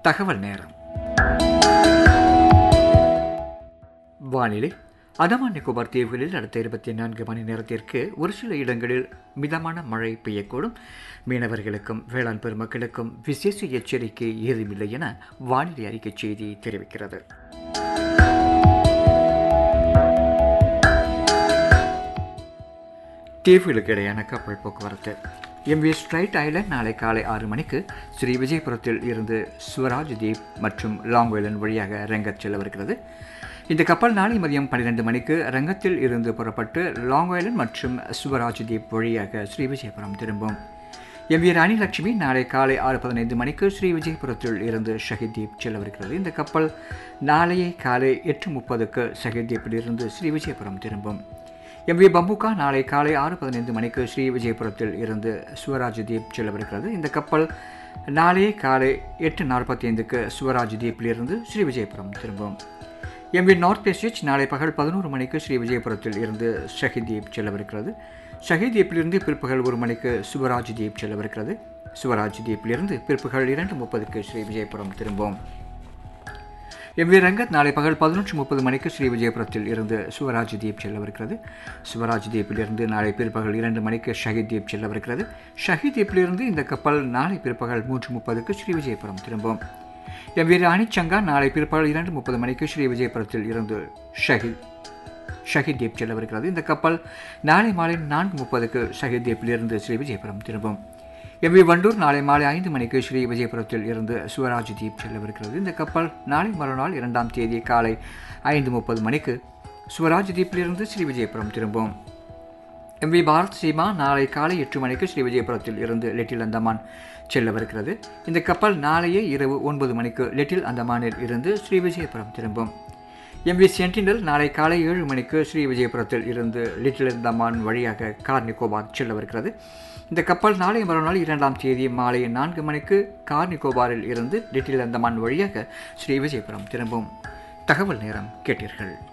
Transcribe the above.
தகவல் நேரம் வானிலை அந்தமான் நிக்கோபார் தீவுகளில் அடுத்த இருபத்தி நான்கு மணி நேரத்திற்கு ஒரு சில இடங்களில் மிதமான மழை பெய்யக்கூடும் மீனவர்களுக்கும் வேளாண் பெருமக்களுக்கும் விசேஷ எச்சரிக்கை ஏதுமில்லை என வானிலை அறிக்கை செய்தி தெரிவிக்கிறது தீவுகளுக்கு இடையான கப்பல் போக்குவரத்து எம்வி ஸ்ட்ரைட் ஐலண்ட் நாளை காலை ஆறு மணிக்கு ஸ்ரீ விஜயபுரத்தில் இருந்து சுவராஜ் தீப் மற்றும் லாங் ஐலண்ட் வழியாக ரங்கத் செல்லவிருக்கிறது இந்த கப்பல் நாளை மதியம் பன்னிரெண்டு மணிக்கு ரங்கத்தில் இருந்து புறப்பட்டு லாங் ஐலண்ட் மற்றும் சுவராஜ் தீப் வழியாக ஸ்ரீ விஜயபுரம் திரும்பும் எம் வி ராணி லட்சுமி நாளை காலை ஆறு பதினைந்து மணிக்கு ஸ்ரீ விஜயபுரத்தில் இருந்து ஷஹீத் தீப் செல்லவிருக்கிறது இந்த கப்பல் நாளையே காலை எட்டு முப்பதுக்கு ஷஹீத் தீப்பில் இருந்து ஸ்ரீ விஜயபுரம் திரும்பும் எம் வி பம்புகா நாளை காலை ஆறு பதினைந்து மணிக்கு ஸ்ரீ விஜயபுரத்தில் இருந்து சுவராஜ் தீப் செல்லவிருக்கிறது இந்த கப்பல் நாளையே காலை எட்டு நாற்பத்தி ஐந்துக்கு சுவராஜ் தீப்பிலிருந்து ஸ்ரீ விஜயபுரம் திரும்பும் எம் வி நார்த் பேசேஜ் நாளை பகல் பதினோரு மணிக்கு ஸ்ரீ விஜயபுரத்தில் இருந்து ஷஹீத் தீப் செல்லவிருக்கிறது ஷஹீத் தீப்பிலிருந்து பிற்பகல் ஒரு மணிக்கு சுவராஜ் தீப் செல்லவிருக்கிறது சுவராஜ் தீப்பிலிருந்து பிற்பகல் இரண்டு முப்பதுக்கு ஸ்ரீ விஜயபுரம் திரும்பும் எம் வி ரங்கத் நாளை பகல் பதினொன்று முப்பது மணிக்கு ஸ்ரீ விஜயபுரத்தில் இருந்து சுவராஜ் தீப் செல்லவிருக்கிறது சுவராஜ் தீப்பிலிருந்து நாளை பிற்பகல் இரண்டு மணிக்கு ஷஹீத் தீப் செல்லவிருக்கிறது ஷஹீத் தீப்பிலிருந்து இந்த கப்பல் நாளை பிற்பகல் மூன்று முப்பதுக்கு ஸ்ரீ விஜயபுரம் திரும்பும் எம் வி ராணிச்சங்கா நாளை பிற்பகல் இரண்டு முப்பது மணிக்கு ஸ்ரீ விஜயபுரத்தில் இருந்து ஷஹீத் ஷஹீத் தீப் செல்லவிருக்கிறது இந்த கப்பல் நாளை மாலை நான்கு முப்பதுக்கு ஷஹீத் தீப்பிலிருந்து ஸ்ரீ விஜயபுரம் திரும்பும் எம் வி வண்டூர் நாளை மாலை ஐந்து மணிக்கு ஸ்ரீ விஜயபுரத்தில் இருந்து சுவராஜ் தீப் செல்லவிருக்கிறது இந்த கப்பல் நாளை மறுநாள் இரண்டாம் தேதி காலை ஐந்து முப்பது மணிக்கு சுவராஜ் தீப்பிலிருந்து ஸ்ரீ விஜயபுரம் திரும்பும் எம் வி பாரத் சீமா நாளை காலை எட்டு மணிக்கு ஸ்ரீ விஜயபுரத்தில் இருந்து லிட்டில் அந்தமான் செல்லவிருக்கிறது இந்த கப்பல் நாளையே இரவு ஒன்பது மணிக்கு லிட்டில் அந்தமானில் இருந்து ஸ்ரீ விஜயபுரம் திரும்பும் எம் வி சென்டினல் நாளை காலை ஏழு மணிக்கு ஸ்ரீ விஜயபுரத்தில் இருந்து லிட்டில் அந்தமான் வழியாக கார் நிக்கோபார் செல்லவிருக்கிறது இந்த கப்பல் நாளை மறுநாள் இரண்டாம் தேதி மாலை நான்கு மணிக்கு கார் நிக்கோபாரில் இருந்து லிட்டில் அந்தமான் வழியாக ஸ்ரீ விஜயபுரம் திரும்பும் தகவல் நேரம் கேட்டீர்கள்